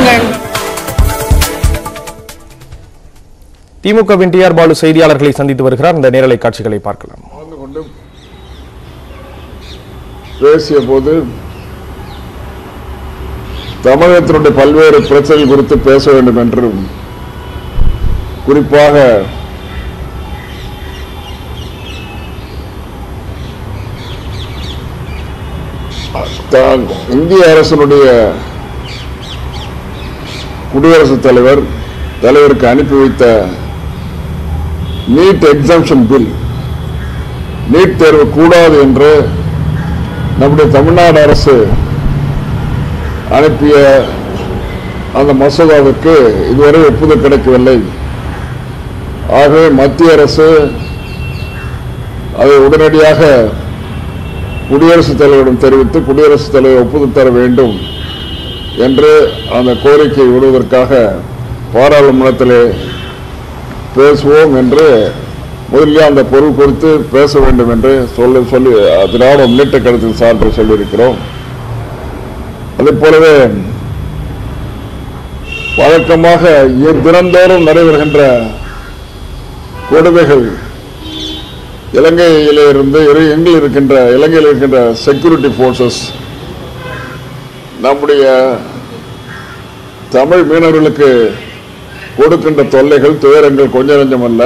செய்திகள் திமுகவின் டிஆர் பாலு செய்தியாளர்களை சந்தித்து வருகிறார் இந்த நேரலை காட்சிகளை பார்க்கலாம் கலந்து கொண்டு பேசிய போது தமிழகத்தினுடைய பல்வேறு பிரச்சனை குறித்து பேச வேண்டும் என்றும் குறிப்பாக தான் இந்திய அரசினுடைய குடியரசுத் தலைவர் தலைவருக்கு அனுப்பி வைத்த நீட் எக்ஸாம்ஷன் பில் நீட் தேர்வு கூடாது என்று நம்முடைய தமிழ்நாடு அரசு அனுப்பிய அந்த மசோதாவுக்கு இதுவரை ஒப்புதல் கிடைக்கவில்லை ஆகவே மத்திய அரசு அதை உடனடியாக குடியரசுத் தலைவரிடம் தெரிவித்து குடியரசுத் தலைவர் ஒப்புதல் தர வேண்டும் என்று அந்த கோரிக்கை விடுவதற்காக பாராளுமன்றத்திலே பேசுவோம் என்று முதலில் அந்த பொருள் குறித்து பேச வேண்டும் என்று சொல்லி சொல்லி திராவிட முன்னேற்ற கருத்தின் சான்று சொல்லியிருக்கிறோம் அதே போலவே வழக்கமாக இ- தினந்தோறும் நடைபெறுகின்ற கொடுமைகள் இலங்கையிலே இருந்து இரு- எங்கில் இருக்கின்ற இலங்கையில் இருக்கின்ற செக்யூரிட்டி போர்சஸ் நம்முடைய தமிழ் மீனவர்களுக்கு கொடுக்கின்ற தொல்லைகள் துயரங்கள் கொஞ்சம் நஞ்சம் அல்ல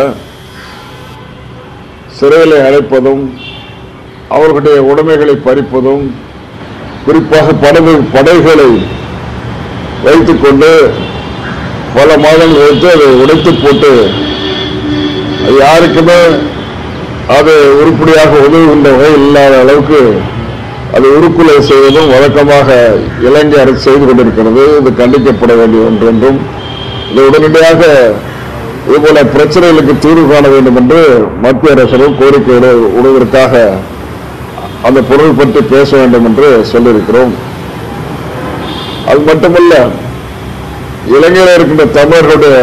சிறையிலே அடைப்பதும் அவர்களுடைய உடைமைகளை பறிப்பதும் குறிப்பாக படகு படகுகளை வைத்துக்கொண்டு பல மாதங்கள் வைத்து அதை உடைத்து போட்டு அது யாருக்குமே அது உருப்படியாக உதவுகின்ற வகை இல்லாத அளவுக்கு அது உருக்குலை செய்வதும் வழக்கமாக இலங்கை அரசு செய்து கொண்டிருக்கிறது இது கண்டிக்கப்பட வேண்டிய ஒன்று என்றும் இது உடனடியாக இதுபோல பிரச்சனைகளுக்கு தீர்வு காண வேண்டும் என்று மத்திய அரசிடம் கோரிக்கை விடு- விடுவதற்காக அந்த பொருள் பற்றி பேச வேண்டும் என்று சொல்லியிருக்கிறோம் அது மட்டுமல்ல இலங்கையில் இருக்கின்ற தமிழர்களுடைய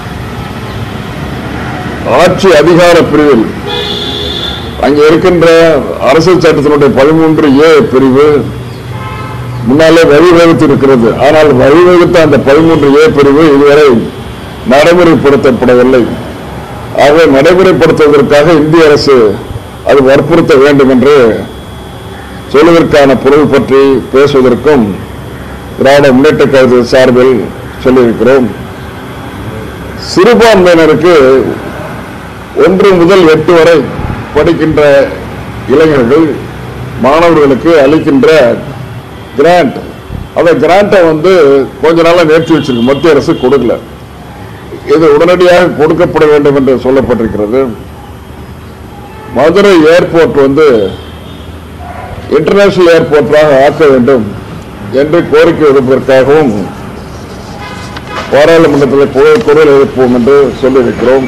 ஆட்சி அதிகார பிரிவில் அங்கே இருக்கின்ற அரசியல் சட்டத்தினுடைய பதிமூன்று ஏ பிரிவு முன்னாலே வழிவகுத்து இருக்கிறது ஆனால் வழிவகுத்த அந்த பதிமூன்று ஏ பிரிவு இதுவரை நடைமுறைப்படுத்தப்படவில்லை ஆகவே நடைமுறைப்படுத்துவதற்காக இந்திய அரசு அது வற்புறுத்த வேண்டும் என்று சொல்வதற்கான பொருள் பற்றி பேசுவதற்கும் திராவிட முன்னேற்ற கழக சார்பில் சொல்லியிருக்கிறோம் சிறுபான்மையினருக்கு ஒன்று முதல் எட்டு வரை படிக்கின்ற இளைஞர்கள் மாணவர்களுக்கு அளிக்கின்ற கிராண்ட் அந்த கிராண்டை வந்து கொஞ்ச நாளா நிறுத்தி வச்சிருக்கு மத்திய அரசு கொடுக்கல இது உடனடியாக கொடுக்கப்பட வேண்டும் என்று சொல்லப்பட்டிருக்கிறது மதுரை ஏர்போர்ட் வந்து இன்டர்நேஷனல் ஏர்போர்ட்டாக ஆக்க வேண்டும் என்று கோரிக்கை விடுப்பதற்காகவும் பாராளுமன்றத்தில் குரல் குரல் எழுப்புவோம் என்று சொல்லியிருக்கிறோம்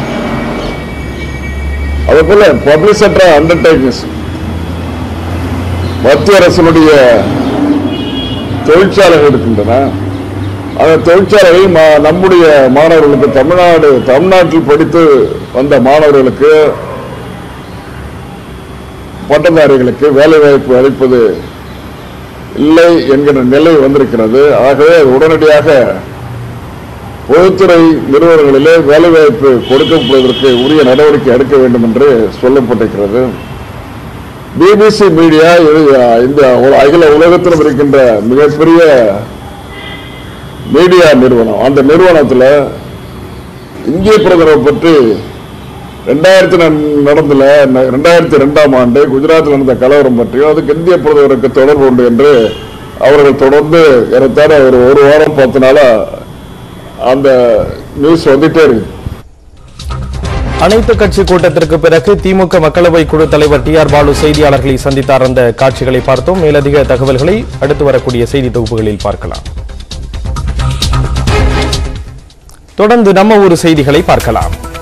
அதேபோல பப்ளிக் செக்டர் அண்டர்டேக்கிங்ஸ் மத்திய அரசினுடைய தொழிற்சாலைகள் இருக்கின்றன அந்த தொழிற்சாலைகள் மா- நம்முடைய மாணவர்களுக்கு தமிழ்நாடு தமிழ்நாட்டில் படித்து வந்த மாணவர்களுக்கு பட்டதாரிகளுக்கு வேலை வாய்ப்பு அளிப்பது இல்லை என்கிற நிலை வந்திருக்கிறது ஆகவே அது உடனடியாக பொதுத்துறை நிறுவனங்களிலே வேலைவாய்ப்பு கொடுக்கப்படுவதற்கு உரிய நடவடிக்கை எடுக்க வேண்டும் என்று சொல்லப்பட்டிருக்கிறது பிபிசி மீடியா இது இந்த உல- அகில உலகத்திலும் இருக்கின்ற மிகப்பெரிய மீடியா நிறுவனம் அந்த நிறுவனத்தில் இந்திய பிரதமரை பற்றி ரெண்டாயிரத்தி நடந்தல ரெண்டாயிரத்தி ரெண்டாம் ஆண்டு குஜராத்தில் நடந்த கலவரம் பற்றியும் அதுக்கு இந்திய பிரதமருக்கு தொடர்பு உண்டு என்று அவர்கள் தொடர்ந்து ஏறத்தாழ ஒரு ஒரு வாரம் பத்து நாளா அந்த நியூஸ் வந்துட்டே இருக்கு அனைத்து கட்சி கூட்டத்திற்கு பிறகு திமுக மக்களவை குழு தலைவர் டி ஆர் பாலு செய்தியாளர்களை சந்தித்தார் அந்த காட்சிகளை பார்த்தோம் மேலதிக தகவல்களை அடுத்து வரக்கூடிய செய்தி தொகுப்புகளில் பார்க்கலாம் தொடர்ந்து நம்ம ஊர் செய்திகளை பார்க்கலாம்